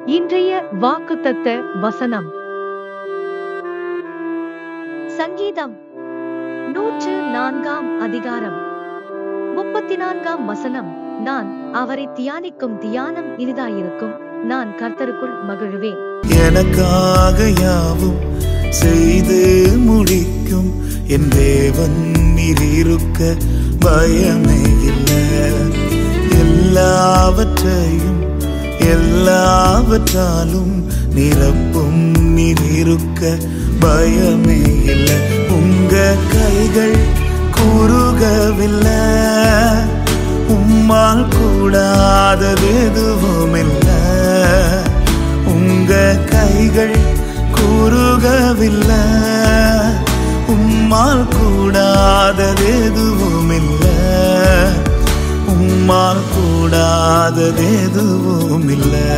இன்றைய வாக்குத்தத்த வசனம் சங்கீதம் நூற்று நான்காம் அதிகாரம் முப்பத்தி நான்காம் வசனம் நான் அவரை தியானிக்கும் தியானம் இனிதாயிருக்கும் நான் கர்த்தருக்குள் மகிழுவேன் எனக்காக யாவும் செய்து முடிக்கும் என் தேவன் நீர் இருக்க பயமே இல்லை எல்லாவற்றையும் எல்லாவற்றாலும் நிரப்பும் நீர் இருக்க பயமே இல்லை உங்க கைகள் குறுகவில்லை உம்மால் கூடாதது எதுவும் இல்லை உங்க கைகள் குறுகவில்லை உம்மால் கூடாதது எதுவும் இல்லை உம்மால் கூடாதது எதுவும் இல்லை